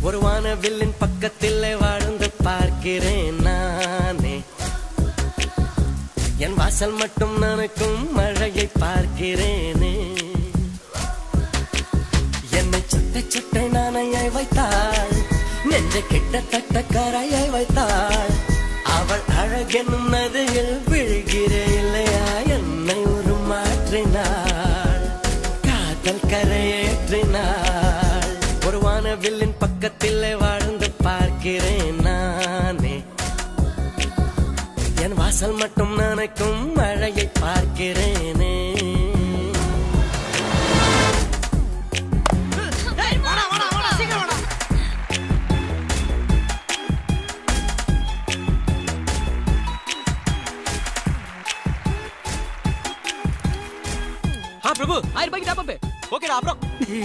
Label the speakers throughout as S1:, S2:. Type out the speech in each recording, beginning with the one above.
S1: ஒரு வானவில்லின் பக்கத்தில் வாழ்ந்து பார்க்கிறேன் நானே என் வாசல் மட்டும் நனக்கும் மழையை பார்க்கிறேனே என்னை சுட்ட சுட்ட நாணையை வைத்தாள் நெஞ்ச கிட்டத்தட்ட கரையை வைத்தாள் அவள் அழகெனும் நதியில் விழுகிறே இல்லையா என்னை ஒரு மாற்றினாள் காதல் கரையேற்றினாள் ஒரு வானவில்லின் பக்கத்தில் வாழ்ந்து பார்க்கிறேன் நானே என் வாசல் மட்டும் நனைக்கும் மழையை பார்க்கிறேனே
S2: हाँ प्रभु
S3: ஆயிரம் ரூபாய்க்கு டாப் அப்
S2: ஓகேடா அப்புறம்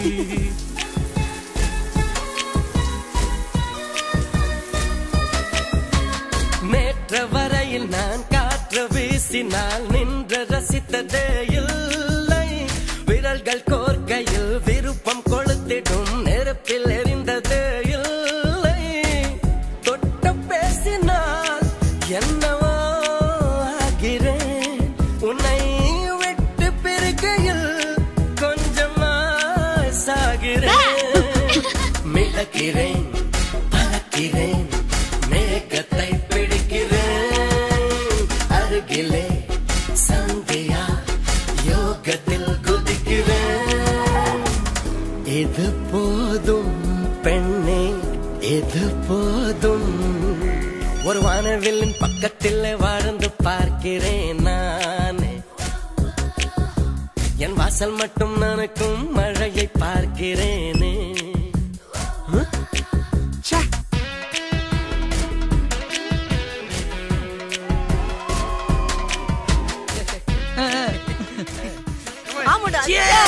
S1: நேற்று வரையில் நான் காற்று வீசினால் நின்று ரசித்ததே இல்லை விரல்கள் கோர்க்கையில் விருப்பம் கொளுத்திடும் நெருப்பில் எரிந்ததே இல்லை தொட்டு பேசினால் என்னவோ ஆகிறேன் உன்னை விட்டு பிரிக்கையில் கொஞ்சமாய் சாகிறேன் மிதக்கிறேன் பறக்கிறேன் மேகத்தை பிடிக்கிறேன் அருகிலே சந்தியா யோகத்தில் குதிக்கிறேன் இது போதும் பெண்ணே இது போதும் ஒரு வானவில்லின் பக்கத்தில் வாழ்ந்து பார்க்கிறேன் நானே என் வாசல் மட்டும் நனக்கும் மழையை பார்க்கிறேனே
S4: ஆமாடா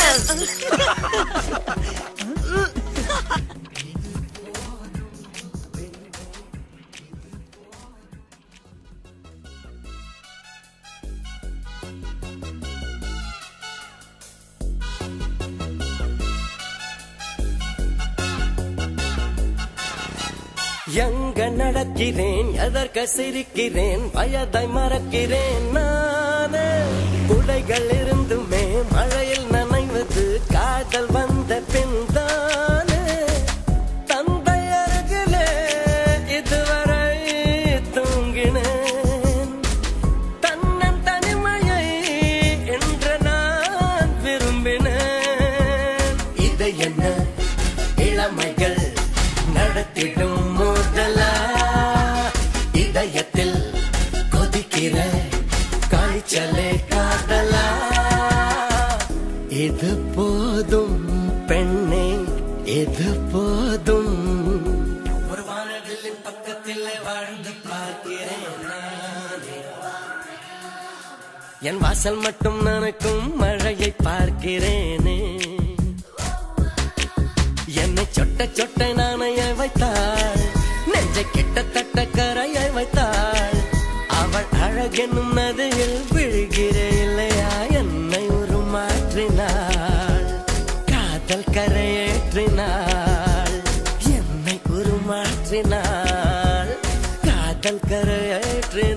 S1: எங்க நடக்கிறேன் எதற்கு சிரிக்கிறேன் வயதை மறக்கிறேன் நானே குடைகள் இருந்துமே மழையில் நனைவது காதல் வந்த பின் தானே தந்தை அருகிலே இதுவரை தூங்கினேன் தன்னன் தனிமையை என்று நான் விரும்பினேன் இது என்ன இளமைகள் நடத்திடும் மோதலா இதயத்தில் கொதிக்கிற காய்ச்சலே காதலா இது போதும் பெண்ணே இது போதும் ஒரு வானவில்லின் பக்கத்தில் வாழ்ந்து பார்க்கிறேன் நானே. என் வாசல் மட்டும் நனக்கும் மழையை பார்க்கிறேனே என்னை சொட்ட சொட்ட நாணைய வைத்தாள் நெஞ்சை கிட்டத்தட்ட கரையை வைத்தாள் அவள் அழகெனும் நதியில் விழுகிற இல்லையா என்னை ஒரு மாற்றினாள் காதல் கரையேற்றினாள் என்னை ஒரு மாற்றினாள் காதல் கரையேற்றினாள்